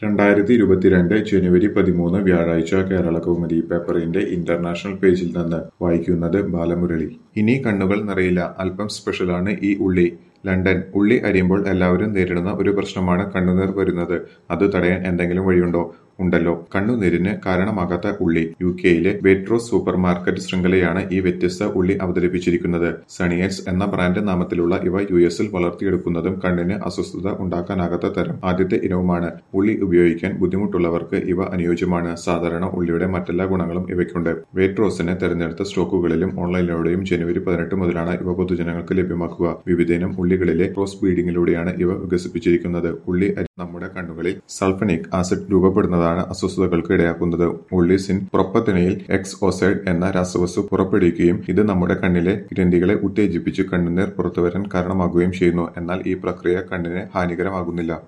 രണ്ടായിരത്തി ഇരുപത്തിരണ്ട് ജനുവരി പതിമൂന്ന് വ്യാഴാഴ്ച കേരള കൗമുദി പേപ്പറിന്റെ ഇന്റർനാഷണൽ പേജിൽ നിന്ന് വായിക്കുന്നത് ബാലമുരളി ഇനി കണ്ണുകൾ നിറയില്ല അല്പം സ്പെഷ്യലാണ് ഈ ഉള്ളി ലണ്ടൻ ഉള്ളി അരിയുമ്പോൾ എല്ലാവരും നേരിടുന്ന ഒരു പ്രശ്നമാണ് കണ്ണുനീർ വരുന്നത് അത് തടയാൻ എന്തെങ്കിലും വഴിയുണ്ടോ ഉണ്ടല്ലോ കണ്ണുനീരിന് കാരണമാകാത്ത ഉള്ളി യു കെയിലെ വെട്രോസ് സൂപ്പർ മാർക്കറ്റ് ശൃംഖലയാണ് ഈ വ്യത്യസ്ത ഉള്ളി അവതരിപ്പിച്ചിരിക്കുന്നത് സണിയറ്റ്സ് എന്ന ബ്രാൻഡ് നാമത്തിലുള്ള ഇവ യു എസിൽ വളർത്തിയെടുക്കുന്നതും കണ്ണിന് അസ്വസ്ഥത ഉണ്ടാക്കാനാകാത്ത തരം ആദ്യത്തെ ഇനവുമാണ് ഉള്ളി ഉപയോഗിക്കാൻ ബുദ്ധിമുട്ടുള്ളവർക്ക് ഇവ അനുയോജ്യമാണ് സാധാരണ ഉള്ളിയുടെ മറ്റെല്ലാ ഗുണങ്ങളും ഇവയ്ക്കുണ്ട് വെട്രോസിന് തെരഞ്ഞെടുത്ത സ്റ്റോക്കുകളിലും ഓൺലൈനിലൂടെയും ജനുവരി പതിനെട്ട് മുതലാണ് ഇവ പൊതുജനങ്ങൾക്ക് ലഭ്യമാക്കുക വിവിധയിനം ഉള്ളികളിലെ ക്രോസ് ബ്രീഡിംഗിലൂടെയാണ് ഇവ വികസിപ്പിച്ചിരിക്കുന്നത് ഉള്ളി അരി നമ്മുടെ കണ്ണുകളിൽ സൾഫനിക് ആസിഡ് രൂപപ്പെടുന്നതാണ് അസ്വസ്ഥതകൾക്ക് ഇടയാക്കുന്നത് ഉള്ളി സിൻ പ്രൊപ്പത്തിനയിൽ എക്സ് ഓസൈഡ് എന്ന രാസവസ്തു പുറപ്പെടുവിക്കുകയും ഇത് നമ്മുടെ കണ്ണിലെ ഗ്രന്ഥികളെ ഉത്തേജിപ്പിച്ച് കണ്ണുനീർ പുറത്തുവരാൻ കാരണമാകുകയും ചെയ്യുന്നു എന്നാൽ ഈ പ്രക്രിയ കണ്ണിന് ഹാനികരമാകുന്നില്ല